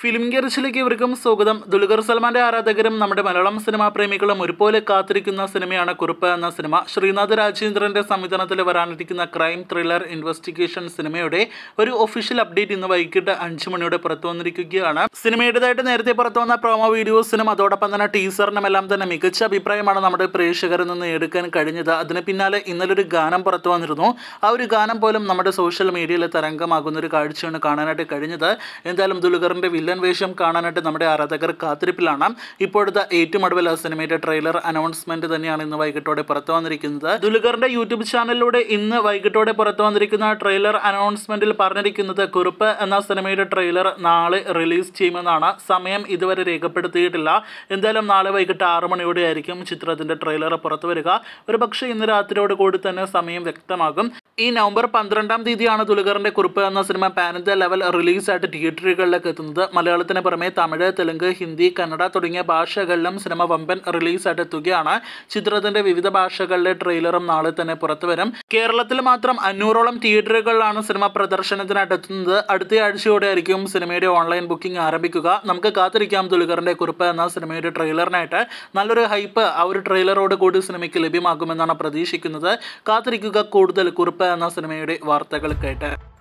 film ഗെറിച്ചിലേക്ക് ഇവർക്കും സ്വാഗതം ദുൽഖർ സൽമാന്റെ ആരാധകരും നമ്മുടെ മലയാളം സിനിമാ പ്രേമികളും ഒരുപോലെ കാത്തിരിക്കുന്ന സിനിമയാണ് കുറുപ്പ് എന്ന സിനിമ ശ്രീനാഥ് രാജേന്ദ്രന്റെ സംവിധാനത്തിൽ വരാനിരിക്കുന്ന ക്രൈം ത്രില്ലർ ഇൻവെസ്റ്റിഗേഷൻ സിനിമയുടെ ഒരു ഒഫീഷ്യൽ അപ്ഡേറ്റ് ഇന്ന് വൈകിട്ട് അഞ്ച് മണിയോടെ പുറത്തു വന്നിരിക്കുകയാണ് സിനിമയുടേതായിട്ട് നേരത്തെ പുറത്തു വന്ന പ്രോമോ വീഡിയോസിനും അതോടൊപ്പം തന്നെ ടീസറിനും എല്ലാം തന്നെ മികച്ച അഭിപ്രായമാണ് നമ്മുടെ പ്രേക്ഷകരിൽ നിന്ന് എടുക്കാൻ കഴിഞ്ഞത് അതിന് പിന്നാലെ ഇന്നലെ ഒരു ഗാനം പുറത്തു വന്നിരുന്നു ആ ഒരു ഗാനം പോലും നമ്മുടെ സോഷ്യൽ മീഡിയയിൽ തരംഗമാകുന്ന ഒരു കാഴ്ചയാണ് കാണാനായിട്ട് കഴിഞ്ഞത് എന്തായാലും ദുൽഖറിന്റെ വില്ലൻ വേഷം കാണാനായിട്ട് നമ്മുടെ ആരാധകർ കാത്തിരിപ്പിലാണ് ഇപ്പോഴത്തെ ഏറ്റവും ഒടുവിൽ ആ സിനിമയുടെ ട്രെയിലർ അനൗൺസ്മെന്റ് തന്നെയാണ് ഇന്ന് വൈകിട്ടോടെ പുറത്തു വന്നിരിക്കുന്നത് ദുൽഖറിന്റെ യൂട്യൂബ് ചാനലിലൂടെ ഇന്ന് വൈകിട്ടോടെ പുറത്തു വന്നിരിക്കുന്ന ട്രെയിലർ അനൗൺസ്മെന്റിൽ പറഞ്ഞിരിക്കുന്നത് കുറിപ്പ് എന്ന സിനിമയുടെ ട്രെയിലർ നാളെ റിലീസ് ചെയ്യുമെന്നാണ് സമയം ഇതുവരെ രേഖപ്പെടുത്തിയിട്ടില്ല എന്തായാലും നാളെ വൈകിട്ട് ആറ് മണിയോടെ ആയിരിക്കും ചിത്രത്തിന്റെ ട്രെയിലർ പുറത്തു വരിക ഒരു പക്ഷേ ഇന്ന് രാത്രിയോട് കൂടി തന്നെ സമയം വ്യക്തമാകും ഈ നവംബർ പന്ത്രണ്ടാം തീയതിയാണ് ദുൽഖറിന്റെ കുറിപ്പ് എന്ന സിനിമ പാൻ ഇന്ത്യ ലെവൽ റിലീസായിട്ട് തിയേറ്ററുകളിലേക്ക് എത്തുന്നത് മലയാളത്തിന് പുറമെ തമിഴ് തെലുങ്ക് ഹിന്ദി കന്നഡ തുടങ്ങിയ ഭാഷകളിലും സിനിമ വമ്പൻ റിലീസായിട്ട് എത്തുകയാണ് ചിത്രത്തിന്റെ വിവിധ ഭാഷകളിലെ ട്രെയിലറും നാളെ തന്നെ പുറത്തു വരും കേരളത്തിൽ മാത്രം അഞ്ഞൂറോളം തിയേറ്ററുകളിലാണ് സിനിമ പ്രദർശനത്തിനായിട്ട് എത്തുന്നത് അടുത്ത ആഴ്ചയോടെ ആയിരിക്കും സിനിമയുടെ ഓൺലൈൻ ബുക്കിംഗ് ആരംഭിക്കുക നമുക്ക് കാത്തിരിക്കാം ദുൽഖറിന്റെ കുറിപ്പ് എന്ന സിനിമയുടെ ട്രെയിലറിനായിട്ട് നല്ലൊരു ഹൈപ്പ് ആ ഒരു ട്രെയിലറോട് കൂടി സിനിമയ്ക്ക് ലഭ്യമാകുമെന്നാണ് പ്രതീക്ഷിക്കുന്നത് കാത്തിരിക്കുക കൂടുതൽ കുറിപ്പ് എന്ന സിനിമയുടെ വാർത്തകൾക്കായിട്ട്